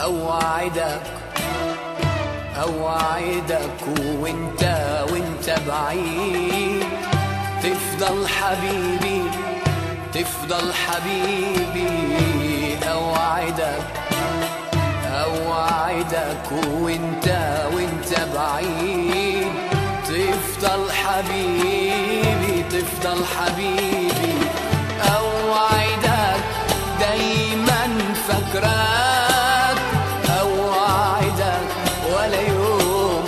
اوعدك اوعدك وانت وانت بعيد تفضل حبيبي تفضل حبيبي اوعدك اوعدك وانت وانت بعيد تفضل حبيبي تفضل حبيبي اوعدك دايما فاكراك اوعدك ولا يوم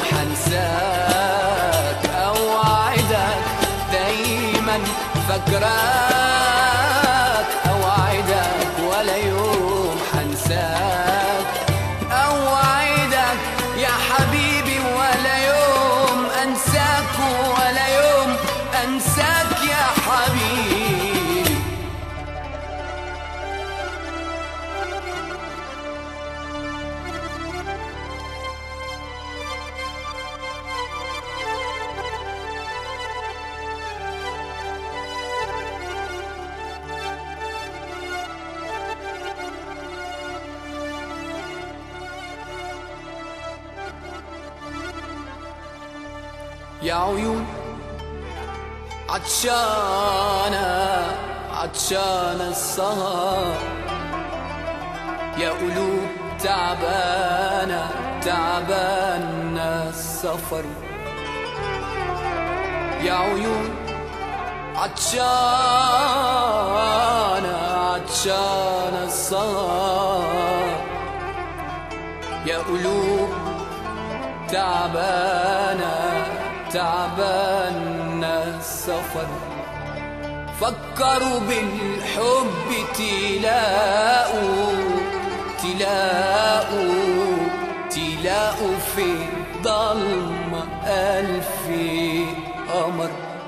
حنساك اوعدك دايما فاكراك اوعدك ولا يوم حنساك اوعدك يا حبيبي ولا يوم انساك ولا يوم انساك يا حبيبي يا عيون عطشانة عطشانة السهر يا قلوب تعبانة تعبانة السفر يا عيون عطشانة عطشانة السهر يا قلوب تعبانة تعبانة السفر فكروا بالحب تلاقوا تلاقوا تلاقوا في ضلمة ألف قمر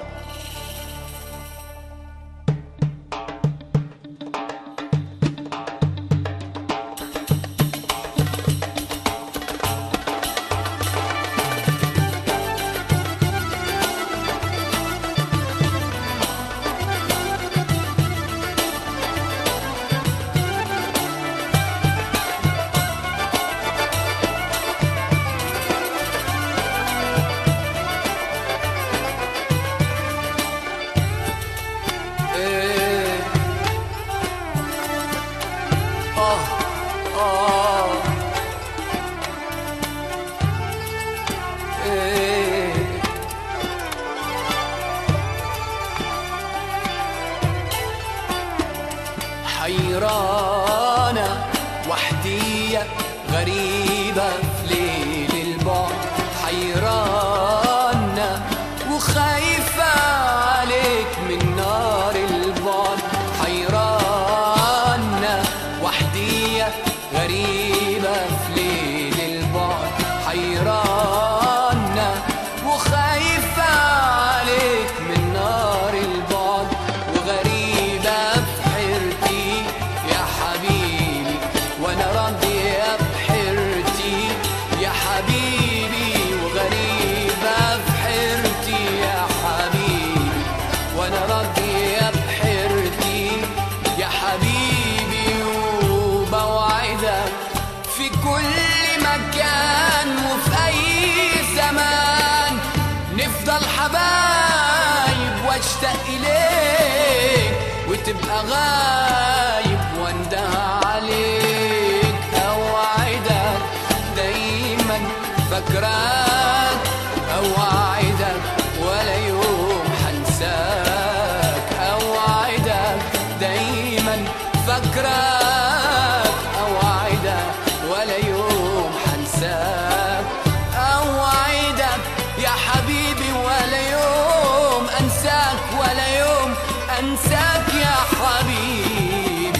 إيه. آه آه إيه. حيرانة وحدية غريبة في ليل البعد حيرانة وخايفة عليك من نار البعد حيرانة وحدية غريبة في ليل البعد حيرانة وخايفة عليك من نار البعد وغريبة في حيرتي يا حبيبي وانا راضية بحيرتي يا حبيبي وغريبة في حيرتي يا حبيبي وانا راضية بحيرتي يا حبيبي وبوعدك في كل مكان وفي اي زمان نفضل حبايب واشتاق اليك وتبقى غايب وانده عليك اوعدك دايما فاكراك اوعدك ولا يوم حنساك اوعدك دايما فاكراك اوعدك ولا يوم حنساك اوعدك يا حبيبي ولا يوم انساك ولا يوم انساك يا حبيبي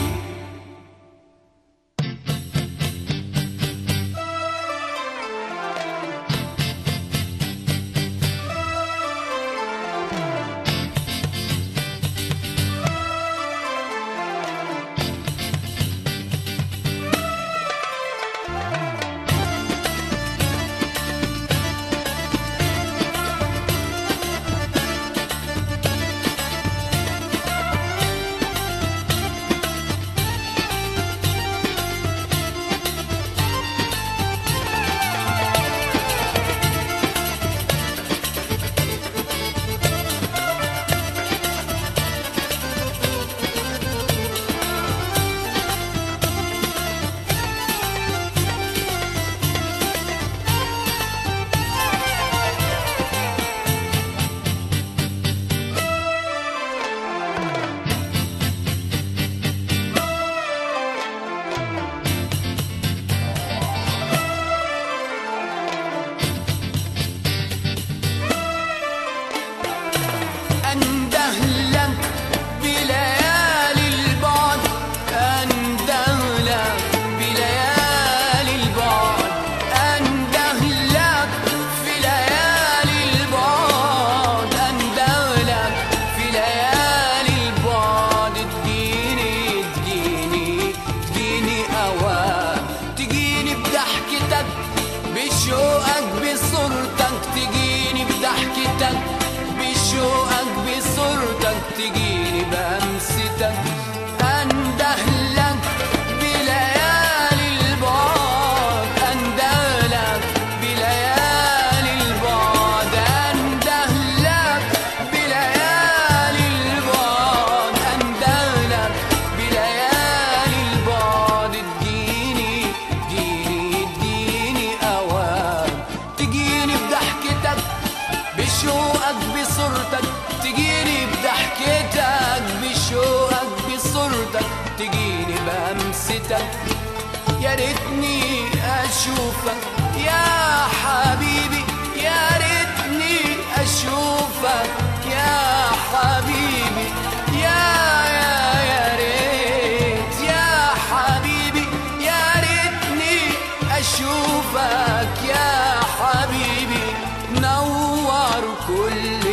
بشوقك بصورتك تجيني بضحكتك بشوقك بصورتك تجيني بهمستك يا ريتني اشوفك يا حبيبي يا ريتني اشوفك يا حبيبي يا يا يا ريت يا حبيبي يا ريتني اشوفك يا حبيبي نور كل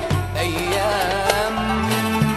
الايام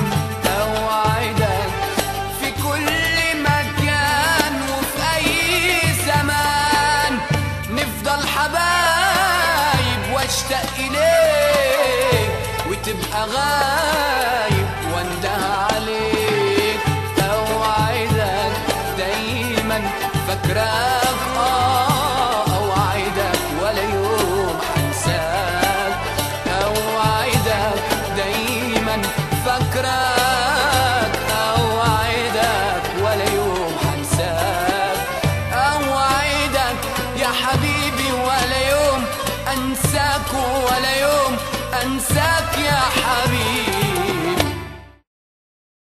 اوعدك في كل مكان وفي اي زمان نفضل حبايب واشتاق اليك وتبقى غايب وانده عليك اوعدك دايما فاكراك اه اوعدك ولا يوم حنساك اوعدك دايما فاكراك اوعدك ولا يوم حنساك اوعدك يا حبيبي ولا يوم انساك ولا يوم انساك